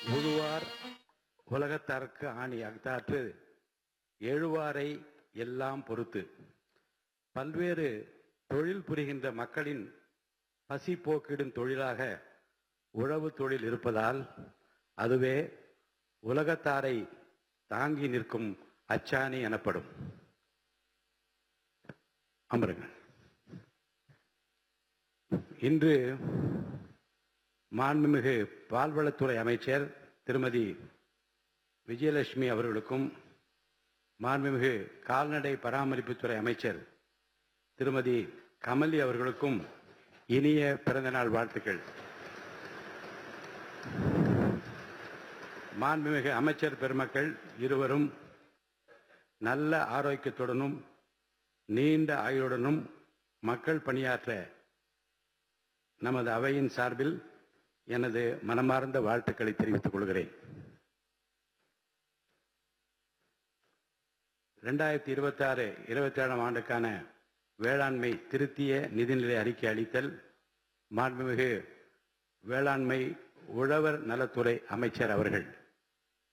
உழுவார் உலகத்தார்க்கு ஆணி அக்தாற்று எழுவாரை எல்லாம் பொறுத்து பல்வேறு தொழில் புரிகின்ற மக்களின் பசி போக்கிடும் தொழிலாக உழவு தொழில் இருப்பதால் அதுவே உலகத்தாரை தாங்கி நிற்கும் அச்சாணி எனப்படும் அமருங்க இன்று மாண்புமிகு பால்வளத்துறை அமைச்சர் திருமதி விஜயலட்சுமி அவர்களுக்கும் மாண்புமிகு கால்நடை பராமரிப்புத்துறை அமைச்சர் திருமதி கமலி அவர்களுக்கும் இனிய பிறந்தநாள் வாழ்த்துக்கள் மாண்புமிகு அமைச்சர் பெருமக்கள் இருவரும் நல்ல ஆரோக்கியத்துடனும் நீண்ட ஆயுளுடனும் மக்கள் பணியாற்ற நமது அவையின் சார்பில் எனது மனமார்ந்த வாழ்த்துக்களை தெரிவித்துக் கொள்கிறேன் ரெண்டாயிரத்தி இருபத்தி ஆறு இருபத்தி ஏழாம் ஆண்டுக்கான வேளாண்மை திருத்திய நிதிநிலை அறிக்கை அளித்தல் மாண்புமிகு வேளாண்மை உழவர் நலத்துறை அமைச்சர் அவர்கள்